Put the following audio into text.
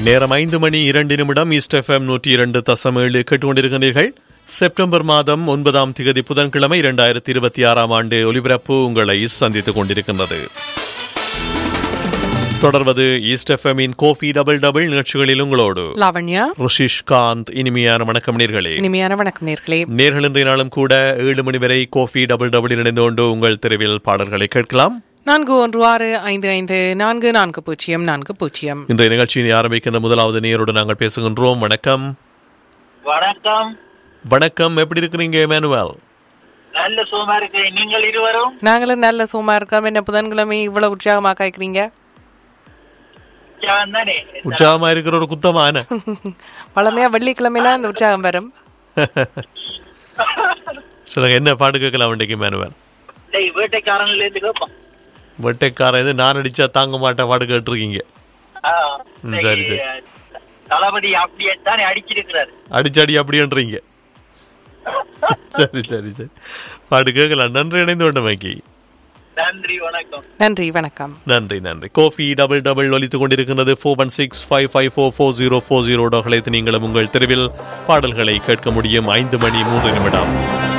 நேரம் ஐந்து மணி இரண்டு நிமிடம் ஈஸ்ட் எஃப்எம் நூற்றி இரண்டு தசம் ஏழு கேட்டுக்கொண்டிருக்கிறீர்கள் செப்டம்பர் மாதம் ஒன்பதாம் திகதி புதன்கிழமை இரண்டாயிரத்தி இருபத்தி ஆறாம் ஆண்டு ஒலிபரப்பு உங்களை சந்தித்துக் கொண்டிருக்கின்றது தொடர்வது ஈஸ்ட் எஃப்எம்மின் கோஃபி டபுள் டபுள் நிகழ்ச்சிகளில் உங்களோடு லாவண்யா ருஷிஷ் காந்த் இனிமையான வணக்கம் நேர்களே இனிமையான வணக்கம் நேர்களே நேர்கள் இன்றைய நாளும் கூட ஏழு மணி வரை கோஃபி டபுள் டபுள் இணைந்து கொண்டு உங்கள் தெருவில் பாடல்களை கேட்கலாம் நான்கு ஒன்று ஆறு ஐந்து ஐந்து நான்கு நான்கு பூஜ்ஜியம் நான்கு பூஜ்ஜியம் இன்றைய நிகழ்ச்சியை ஆரம்பிக்கின்ற முதலாவது நேரோடு நாங்கள் பேசுகின்றோம் வணக்கம் வணக்கம் வணக்கம் எப்படி இருக்கிறீங்க மேனுவல் நல்ல சுகமா இருக்கிறேன் நீங்கள் இருவரும் நாங்களும் நல்ல சும்மா இருக்கோம் என்ன புதன்கிழமை இவ்வளவு உற்சாகமா காய்க்கிறீங்க உற்சாகம் தானே உற்சாகமா இருக்கிற ஒரு குத்தமான பழமையா வெள்ளிக்கிழமையில அந்த உற்சாகம் வரும் சொல்லுங்க என்ன பாட்டு கேட்கலாம் இன்றைக்கு மேனுவல் டேய் வேட்டைக்காரன்ல இருந்து கேட்போம் வெட்டைக்காரன் இது நான் அடிச்சா தாங்க மாட்டேன் பாட்டு கேட்டிருக்கீங்க ஆ, ம், சரி, சரி. தளபதி அப்படியே தானே அடிச்சிருக்கிறாரு அடிச்சடி அப்படின்றீங்க சரி சரி சரி பாட்டு கேட்கலாம் நன்றி இணைந்து கொண்ட மைக்கி நன்றி வணக்கம் நன்றி வணக்கம் நன்றி நன்றி கோஃபி டபுள் டபுள் ஒலித்துக் கொண்டிருக்கிறது four one six five five four four zero four zero அழைத்து நீங்களும் உங்கள் தெருவில் பாடல்களை கேட்க முடியும் ஐந்து மணி மூன்று நிமிடம்